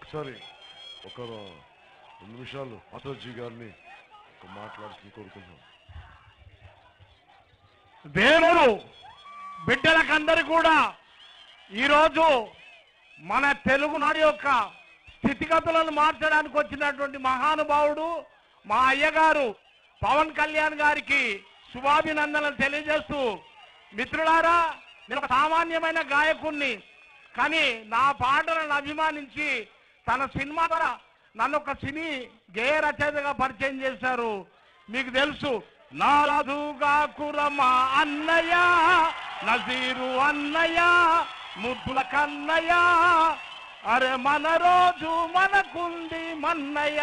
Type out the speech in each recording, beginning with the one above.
ఒకసారి ఒక రెండు నిమిషాలు మాతాజీ గారిని ఒక మాట్లాడుతూ కోరుకుంటున్నాం వేణులు బిడ్డలకందరి కూడా ఈరోజు మన తెలుగునాడు యొక్క స్థితిగతులను మార్చడానికి వచ్చినటువంటి మహానుభావుడు మా అయ్యగారు పవన్ కళ్యాణ్ గారికి శుభాభినందనలు తెలియజేస్తూ మిత్రులారా నేను ఒక సామాన్యమైన గాయకుణ్ణి కానీ నా పాటలను అభిమానించి తన సినిమా ద్వారా నన్ను ఒక సినీ గేయ రచయితగా పరిచయం చేశారు మీకు తెలుసు నారదుగా కురమ అన్నయ్య నజీరు అన్నయ్య ముద్దుల కన్నయ్య అరే మన రోజు మనకుంది మన్నయ్య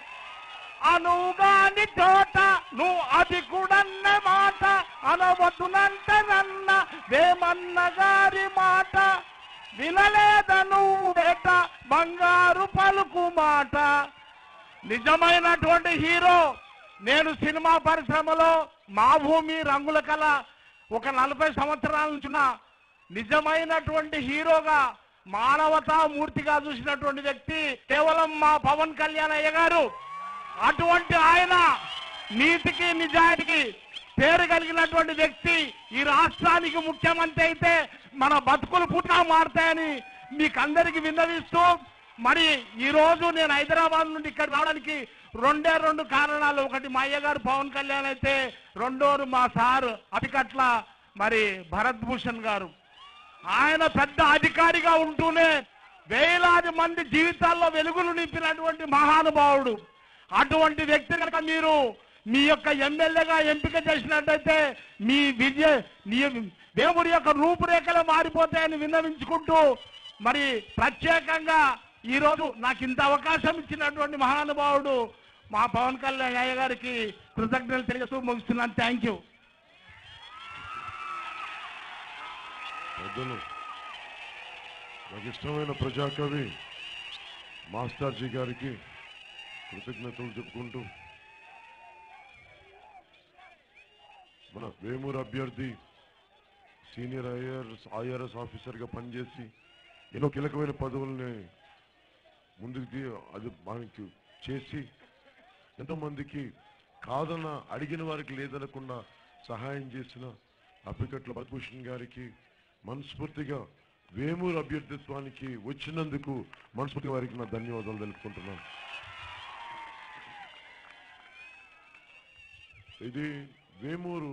అనుగాని చోట నువ్వు అది కూడన్న మాట అనవద్దునంటే నన్న వేమన్న గారి మాట వినలేద నువ్వు బేట బంగారు పలుకు మాట నిజమైనటువంటి హీరో నేను సినిమా పరిశ్రమలో మా భూమి రంగుల కళ ఒక నలభై సంవత్సరాల నుంచి ఉన్న నిజమైనటువంటి హీరోగా మానవతా మూర్తిగా చూసినటువంటి వ్యక్తి కేవలం మా పవన్ కళ్యాణ్ అయ్య గారు అటువంటి ఆయన నీతికి నిజాయితీకి పేరు కలిగినటువంటి వ్యక్తి ఈ రాష్ట్రానికి ముఖ్యమంత్రి అయితే మన బతుకులు పుట్టా మారుతాయని మీకందరికి విన్నవిస్తూ మరి ఈ రోజు నేను హైదరాబాద్ నుండి ఇక్కడ రావడానికి రెండే రెండు కారణాలు ఒకటి మా అయ్య గారు పవన్ కళ్యాణ్ అయితే రెండోరు మా సార్ అతికట్ల మరి భరత్ భూషణ్ గారు ఆయన పెద్ద అధికారిగా ఉంటూనే వేలాది మంది జీవితాల్లో వెలుగులు నింపినటువంటి మహానుభావుడు అటువంటి వ్యక్తి కనుక మీరు మీ యొక్క ఎమ్మెల్యేగా ఎంపిక చేసినట్టయితే మీ విజయ మీ- దేవుడి యొక్క రూపురేఖలు మారిపోతాయని విన్నవించుకుంటూ మరి ప్రత్యేకంగా ఈ రోజు నాకు ఇంత అవకాశం ఇచ్చినటువంటి మహానుభావుడు మా పవన్ కళ్యాణ్ అయ్య గారికి కృతజ్ఞతలు తెలియజేస్తూ ముగిస్తున్నాను థ్యాంక్ యూ పెద్దలు నాకు ఇష్టమైన ప్రజాకవి మాస్టర్జీ గారికి కృతజ్ఞతలు చెప్పుకుంటూ మన వేమూరు అభ్యర్థి సీనియర్ ఐఆర్ఎస్ ఐఆర్ఎస్ ఆఫీసర్గా పనిచేసి ఎన్నో కీలకమైన పదవుల్ని ముందుకు తీ- అది మనకి చేసి ఎంతోమందికి కాదన్న అడిగిన వారికి లేదనకుండా సహాయం చేసిన అప్పికట్ల పద్మభూషణ్ గారికి మనస్ఫూర్తిగా వేమూరు అభ్యర్థిత్వానికి వచ్చినందుకు మనస్ఫూర్తిగా వారికి నా ధన్యవాదాలు తెలుపుకుంటున్నాను ఇది వేమూరు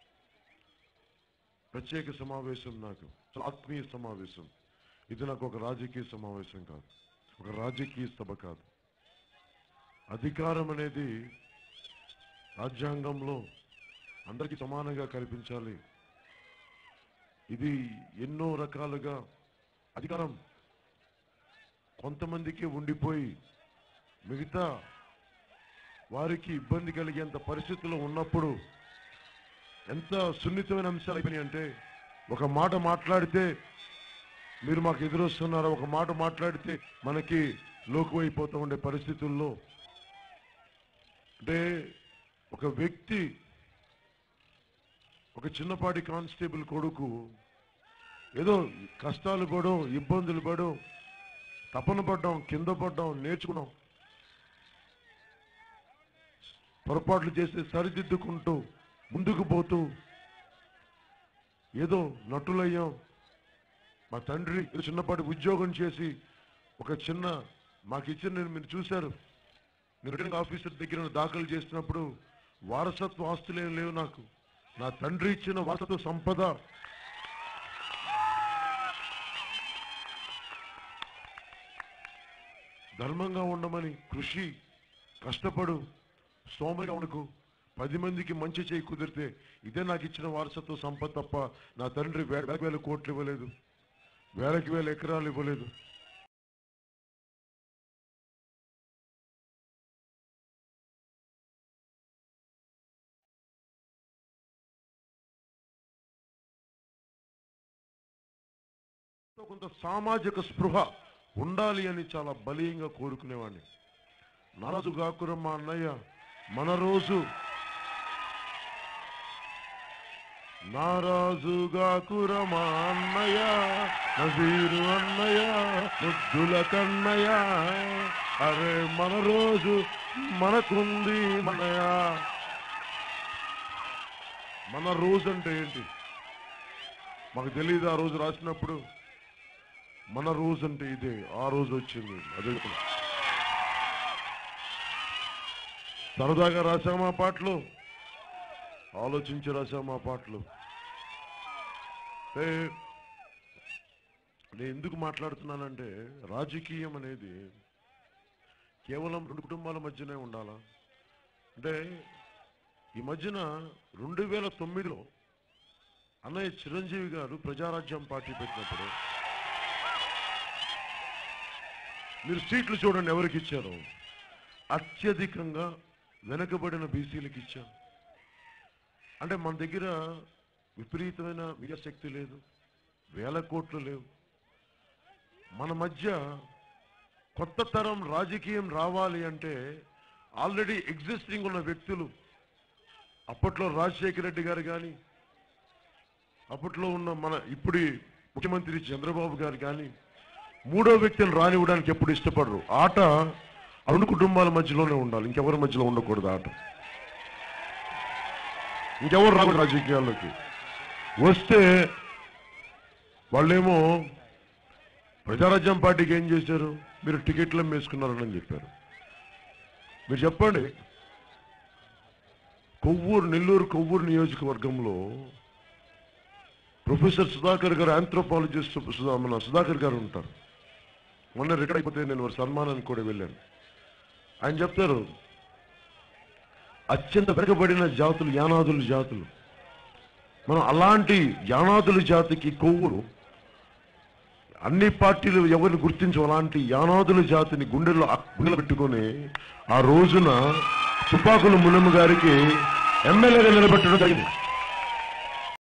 ప్రత్యేక సమావేశం నాకు చాలా ఆత్మీయ సమావేశం ఇది నాకు ఒక రాజకీయ సమావేశం కాదు ఒక రాజకీయ సభ కాదు అధికారం అనేది రాజ్యాంగంలో అందరికీ సమానంగా కల్పించాలి ఇది ఎన్నో రకాలుగా అధికారం కొంతమందికి ఉండిపోయి మిగతా వారికి ఇబ్బంది కలిగేంత పరిస్థితుల్లో ఉన్నప్పుడు ఎంత సున్నితమైన అంశాలు అయిపోయినాయి అంటే ఒక మాట మాట్లాడితే మీరు మాకు ఎదురొస్తున్నారు ఒక మాట మాట్లాడితే మనకి లోకువైపోతూ ఉండే పరిస్థితుల్లో అంటే ఒక వ్యక్తి ఒక చిన్నపాటి కానిస్టేబుల్ కొడుకు ఏదో కష్టాలు పడడం ఇబ్బందులు పడడం తపన పడ్డాం కింద పడ్డాం నేర్చుకున్నాం పొరపాట్లు చేసి సరిదిద్దుకుంటూ ముందుకు పోతూ ఏదో నటులయ్యాం మా తండ్రి ఏదో చిన్నపాటి ఉద్యోగం చేసి ఒక చిన్న మాకు ఇచ్చిన నేను మీరు చూశారు నేను రిటర్నింగ్ ఆఫీసర్ దగ్గర దాఖలు చేసినప్పుడు వారసత్వ ఆస్తులు ఏం లేవు నాకు నా తండ్రి ఇచ్చిన వారసత్వ సంపద ధర్మంగా ఉండమని కృషి కష్టపడు సోమరిగా ఉండకు పది మందికి మంచి చేయి కుదిరితే ఇదే నాకు ఇచ్చిన వారసత్వ సంపద తప్ప నా తండ్రి వే- వేల వేల కోట్లు ఇవ్వలేదు వేలకి వేల ఎకరాలు ఇవ్వలేదు కొంత సామాజిక స్పృహ ఉండాలి అని చాలా బలీయంగా కోరుకునేవాడిని నరజు కాకురం మా అన్నయ్య మన రోజు నారాజుగా కురమా అన్నయ్య నజీరు అన్నయ్య ముద్దుల కన్నయ్య అరే మన రోజు మనకుంది మనయ మన రోజు అంటే ఏంటి మాకు తెలియదు ఆ రోజు రాసినప్పుడు మన రోజు అంటే ఇదే ఆ రోజు వచ్చింది అదే ఇప్పుడు. సరదాగా రాసామా పాటలు ఆలోచించి రాసామా పాటలు ఏ, నేను ఎందుకు మాట్లాడుతున్నానంటే రాజకీయం అనేది కేవలం రెండు కుటుంబాల మధ్యనే ఉండాలా అంటే ఈ మధ్యన రెండు వేల తొమ్మిదిలో అన్నయ్య చిరంజీవి గారు ప్రజారాజ్యం పార్టీ పెట్టినప్పుడు మీరు సీట్లు చూడండి ఎవరికి ఇచ్చారు అత్యధికంగా వెనకబడిన బీసీలకు ఇచ్చాం అంటే మన దగ్గర విపరీతమైన విజయశక్తి లేదు వేల కోట్లు లేవు మన మధ్య కొత్త తరం రాజకీయం రావాలి అంటే ఆల్రెడీ ఎగ్జిస్టింగ్ ఉన్న వ్యక్తులు అప్పట్లో రాజశేఖర రెడ్డి గారు కానీ అప్పట్లో ఉన్న మన ఇప్పుడు ముఖ్యమంత్రి చంద్రబాబు గారు కానీ మూడో వ్యక్తిని రానివ్వడానికి ఎప్పుడు ఇష్టపడరు ఆట ఆ రెండు కుటుంబాల మధ్యలోనే ఉండాలి ఇంకెవరి మధ్యలో ఉండకూడదు ఆట ఇంకెవరు రాకూడదు రాజకీయాల్లోకి వస్తే వాళ్ళేమో ప్రజారాజ్యం పార్టీకి ఏం చేశారు మీరు టికెట్లు వేసుకున్నారని చెప్పారు మీరు చెప్పండి కొవ్వూరు నెల్లూరు కొవ్వూరు నియోజకవర్గంలో ప్రొఫెసర్ సుధాకర్ గారు ఆంథ్రోపాలజిస్ట్ సుధా- మన సుధాకర్ గారు ఉంటారు మొన్న రిటైర్ అయిపోతే నేను వారి సన్మానానికి కూడా వెళ్ళాను ఆయన చెప్తారు అత్యంత వెనకబడిన జాతులు యానాదుల జాతులు మనం అలాంటి యానాదుల జాతికి కొవ్వురు అన్ని పార్టీలు ఎవరిని గుర్తించు అలాంటి యానాదుల జాతిని గుండెల్లో అక్- గుండెలో పెట్టుకొని ఆ రోజున తుపాకుల మునమ్మ గారికి ఎమ్మెల్యేగా నిలబెట్టడం జరిగింది